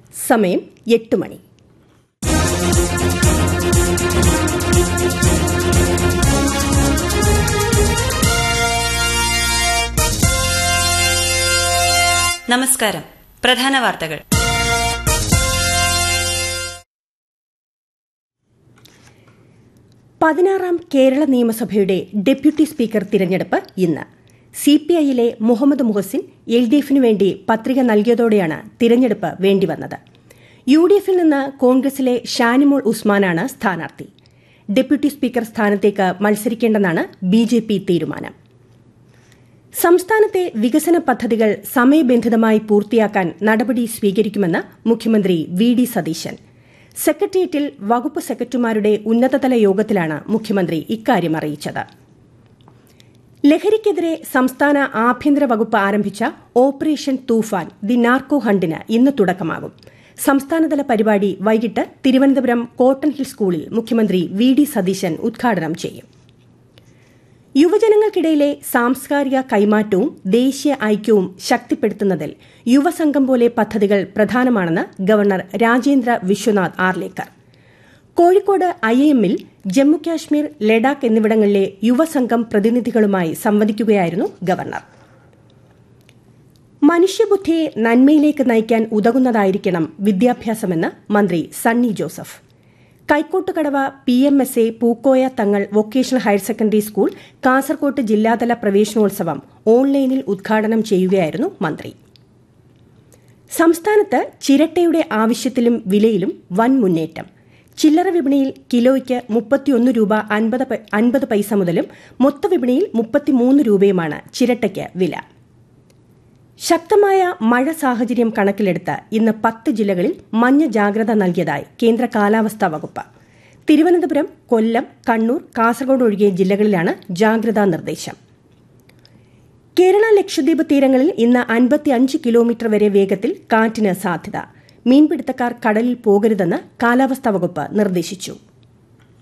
സമയം എട്ട് മണി നമസ്കാരം പ്രധാന വാർത്തകൾ പതിനാറാം കേരള നിയമസഭയുടെ ഡെപ്യൂട്ടി സ്പീക്കർ തിരഞ്ഞെടുപ്പ് ഇന്ന് സി പി ഐയിലെ മുഹമ്മദ് മുഹസിൻ എൽ ഡി എഫിനു വേണ്ടി പത്രിക നൽകിയതോടെയാണ് തിരഞ്ഞെടുപ്പ് വേണ്ടിവന്നത് യു ഡി എഫിൽ നിന്ന് കോൺഗ്രസിലെ ഷാനിമോൾ ഉസ്മാനാണ് സ്ഥാനാർത്ഥി ഡെപ്യൂട്ടി സ്പീക്കർ സ്ഥാനത്തേക്ക് മത്സരിക്കേണ്ടെന്നാണ് ബി ജെ പി തീരുമാനം സംസ്ഥാനത്തെ വികസന പദ്ധതികൾ സമയബന്ധിതമായി പൂർത്തിയാക്കാൻ നടപടി സ്വീകരിക്കുമെന്ന് മുഖ്യമന്ത്രി വി ഡി സതീശൻ സെക്രട്ടേറിയറ്റിൽ വകുപ്പ് സെക്രട്ടറിമാരുടെ ഉന്നതതല യോഗത്തിലാണ് മുഖ്യമന്ത്രി ഇക്കാര്യം അറിയിച്ചത് ലഹരിക്കെതിരെ സംസ്ഥാന ആഭ്യന്തര വകുപ്പ് ആരംഭിച്ച ഓപ്പറേഷൻ തൂഫാൻ ദി നാർക്കോ ഹണ്ടിന് ഇന്ന് തുടക്കമാകും സംസ്ഥാനതല പരിപാടി വൈകിട്ട് തിരുവനന്തപുരം കോട്ടൺ ഹിൽ സ്കൂളിൽ മുഖ്യമന്ത്രി വി ഡി സതീശൻ ഉദ്ഘാടനം ചെയ്യും യുവജനങ്ങൾക്കിടയിലെ സാംസ്കാരിക കൈമാറ്റവും ദേശീയ ഐക്യവും ശക്തിപ്പെടുത്തുന്നതിൽ യുവസംഘം പോലെ പദ്ധതികൾ പ്രധാനമാണെന്ന് ഗവർണർ രാജേന്ദ്ര വിശ്വനാഥ് ആർലേക്കർ കോഴിക്കോട് ഐ എമ്മിൽ ജമ്മുകാശ്മീർ ലഡാക്ക് എന്നിവിടങ്ങളിലെ യുവസംഘം പ്രതിനിധികളുമായി സംവദിക്കുകയായിരുന്നു ഗവർണർ മനുഷ്യബുദ്ധിയെ നന്മയിലേക്ക് നയിക്കാൻ ഉതകുന്നതായിരിക്കണം വിദ്യാഭ്യാസമെന്ന് മന്ത്രി Sunny Joseph Kaikottukadavu P M S A Pookoya Thangal vocational higher secondary school കാസർകോട്ട് ജില്ലാതല പ്രവേശനോത്സവം ഓൺലൈനിൽ ഉദ്ഘാടനം ചെയ്യുകയായിരുന്നു മന്ത്രി സംസ്ഥാനത്ത് ചിരട്ടയുടെ ആവശ്യത്തിലും വിലയിലും വൻ മുന്നേറ്റം ചില്ലറ വിപണിയിൽ കിലോയ്ക്ക് മുപ്പത്തിയൊന്ന് രൂപ അൻപത് അൻപത് പൈസ മുതലും മൊത്തവിപണിയിൽ മുപ്പത്തിമൂന്ന് രൂപയുമാണ് ചിരട്ടയ്ക്ക് വില ശക്തമായ മഴ സാഹചര്യം കണക്കിലെടുത്ത് ഇന്ന് പത്ത് ജില്ലകളിൽ മഞ്ഞ ജാഗ്രത നൽകിയതായി കേന്ദ്ര കാലാവസ്ഥാ വകുപ്പ് തിരുവനന്തപുരം കൊല്ലം കണ്ണൂർ കാസർഗോഡ് ഒഴികെ ജില്ലകളിലാണ് ജാഗ്രതാ നിർദ്ദേശം കേരള ലക്ഷദ്വീപ് തീരങ്ങളിൽ ഇന്ന് അൻപത്തിയഞ്ച് കിലോമീറ്റർ വരെ വേഗത്തിൽ കാറ്റിന് സാധ്യത മീൻപിടുത്തക്കാർ കടലിൽ പോകരുതെന്ന് കാലാവസ്ഥാ വകുപ്പ് നിർദ്ദേശിച്ചു